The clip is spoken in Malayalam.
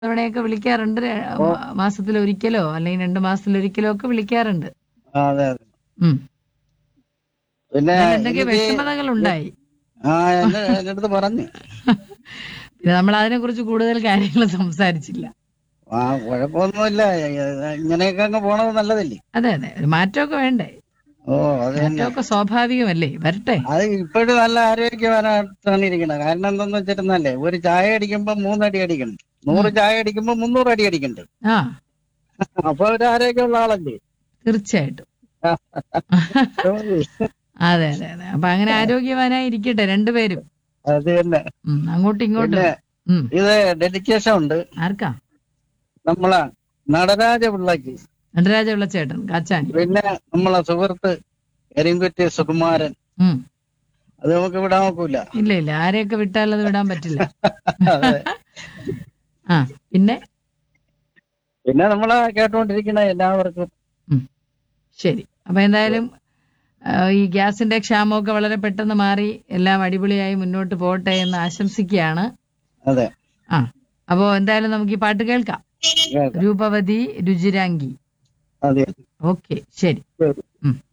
തവണയൊക്കെ വിളിക്കാറുണ്ട് മാസത്തിൽ ഒരിക്കലോ അല്ലെങ്കിൽ രണ്ട് മാസത്തിൽ ഒരിക്കലോ ഒക്കെ വിളിക്കാറുണ്ട് ആ, അതെ അതെ ഉം. പിന്നെ എന്നാലും എന്തൊക്കെ എനിക്ക് വിഷമതകൾ ഉണ്ടായി ആ എന്റെ എന്റെ അടുത്ത് പറഞ്ഞു പിന്നെ നമ്മൾ അതിനെ കുറിച്ച് കൂടുതൽ കാര്യങ്ങൾ സംസാരിച്ചില്ല ആ കുഴപ്പമൊന്നുമില്ല ഇങ്ങനെയൊക്കെ അങ്ങ് പോണത് നല്ലതല്ലേ അതെ അതെ ഒരു മാറ്റമൊക്കെ വേണ്ടേ ഓ അത് തന്നെ മാറ്റമൊക്കെ സ്വാഭാവികമല്ലേ വരട്ടെ അത് ഇപ്പോഴും നല്ല ആരോഗ്യവാനായിട്ടാണ് ഇരിക്കുന്നത് കാരണം എന്തെന്ന് വെച്ചിരുന്നല്ലേ ഒരു ചായ അടിക്കുമ്പോ മൂന്നടി അടിക്കണം നൂറ് ചായ അടിക്കുമ്പോ മുന്നൂറ് അടി അടിക്കണ്ടേ ആ അപ്പൊ ഒരു ആരോഗ്യമുള്ള ആളല്ലേ തീർച്ചയായിട്ടും അതെ അതെ അതെ അപ്പൊ അങ്ങനെ ആരോഗ്യവാനായി ഇരിക്കട്ടെ രണ്ടുപേരും അത് തന്നെ ഉം, അങ്ങോട്ടും ഇങ്ങോട്ടും പിന്നെ ഉം, ഇത് ഡെഡിക്കേഷൻ ഉണ്ട് ആർക്കാ നമ്മളെ നടരാജ പിള്ളക്ക് നടരാജ ചേട്ടൻ കാച്ചാനി പിന്നെ നമ്മളെ സുഹൃത്ത് കരിങ്കുറ്റി സുകുമാരൻ ഉം അത് നമുക്ക് വിടാൻ നോക്കൂല ഇല്ല ഇല്ല ആരെയൊക്കെ വിട്ടാൽ അത് വിടാൻ പറ്റില്ല അതെ. ആ പിന്നെ പിന്നെ നമ്മളെ കേട്ടുകൊണ്ടിരിക്കുന്ന എല്ലാവർക്കും ശരി അപ്പൊ എന്തായാലും ആ, ഈ ഗ്യാസിന്റെ ക്ഷാമമൊക്കെ വളരെ പെട്ടെന്ന് മാറി എല്ലാം അടിപൊളിയായി മുന്നോട്ട് പോട്ടെ എന്ന് ആശംസിക്കുകയാണ് അതെ ആ അപ്പോ എന്തായാലും നമുക്ക് ഈ പാട്ട് കേൾക്കാം കേൾക്കാം. രൂപവതി രുചിരാങ്കി അതെ ഓക്കെ ശരി ശരി. ഉം